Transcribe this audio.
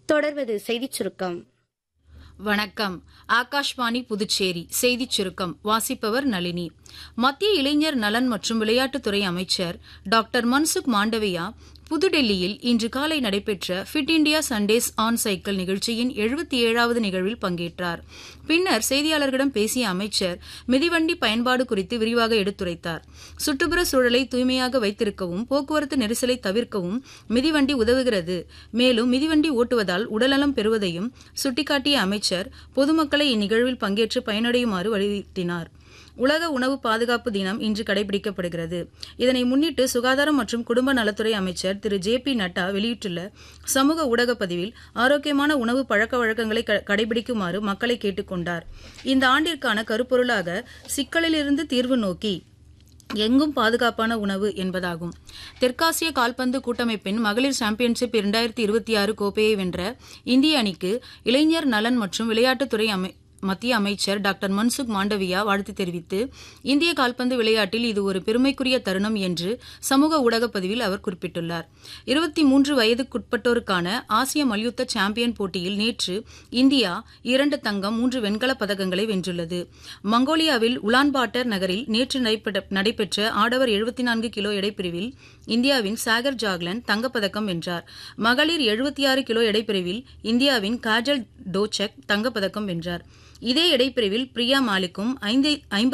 தொடர்வது செய்திச் சுருக்கம் வணக்கம் ஆகாஷ்வாணி புதுச்சேரி செய்திச் சுருக்கம் வாசிப்பவர் நளினி மத்திய இளைஞர் நலன் மற்றும் விளையாட்டுத்துறை அமைச்சர் டாக்டர் மன்சுக் மாண்டவியா புதுடெல்லியில் இன்று காலை நடைபெற்ற Fit India Sundays on cycle நிகழ்ச்சியின் எழுபத்தி ஏழாவது நிகழ்வில் பங்கேற்றார் பின்னர் செய்தியாளர்களிடம் பேசிய அமைச்சர் மிதிவண்டி பயன்பாடு குறித்து விரிவாக எடுத்துரைத்தார் சுற்றுப்புற சூழலை தூய்மையாக வைத்திருக்கவும் போக்குவரத்து நெரிசலை தவிர்க்கவும் மிதிவண்டி உதவுகிறது மேலும் மிதிவண்டி ஓட்டுவதால் உடல்நலம் பெறுவதையும் சுட்டிக்காட்டிய அமைச்சர் பொதுமக்களை இந்நிகழ்வில் பங்கேற்று பயனடையுமாறு வலியுறுத்தினார் உலக உணவு பாதுகாப்பு தினம் இன்று கடைபிடிக்கப்படுகிறது இதனை முன்னிட்டு சுகாதாரம் மற்றும் குடும்ப நலத்துறை அமைச்சர் திரு ஜே பி நட்டா வெளியிட்டுள்ள சமூக ஊடக பதிவில் ஆரோக்கியமான உணவு பழக்க வழக்கங்களை கடைபிடிக்குமாறு மக்களை கேட்டுக்கொண்டார் இந்த ஆண்டிற்கான கருப்பொருளாக சிக்கலிலிருந்து தீர்வு நோக்கி எங்கும் பாதுகாப்பான உணவு என்பதாகும் தெற்காசிய கால்பந்து கூட்டமைப்பின் மகளிர் சாம்பியன்ஷிப் இரண்டாயிரத்தி இருபத்தி ஆறு கோப்பையை வென்ற இந்திய அணிக்கு இளைஞர் நலன் மற்றும் விளையாட்டுத்துறை அமை மத்திய அமைச்சர் டாக்டர் மன்சுக் மாண்டவியா வாழ்த்து தெரிவித்து இந்திய கால்பந்து விளையாட்டில் இது ஒரு பெருமைக்குரிய தருணம் என்று சமூக ஊடக பதிவில் அவர் குறிப்பிட்டுள்ளார் இருபத்தி மூன்று வயதுக்குட்பட்டோருக்கான ஆசிய மல்யுத்த சாம்பியன் போட்டியில் நேற்று இந்தியா இரண்டு தங்கம் மூன்று வெண்கலப் பதக்கங்களை வென்றுள்ளது மங்கோலியாவில் உலான்பாட்டர் நகரில் நேற்று நடைபெற்ற ஆடவர் எழுபத்தி நான்கு கிலோ எடைப்பிரிவில் இந்தியாவின் சாகர் ஜாக்லன் தங்கப்பதக்கம் வென்றார் மகளிர் எழுபத்தி ஆறு கிலோ எடைப்பிரிவில் இந்தியாவின் காஜல் டோச்சக் தங்கப்பதக்கம் வென்றார் இதே இடைப்பிரிவில் பிரியா மாலிக்கும் ஐந்து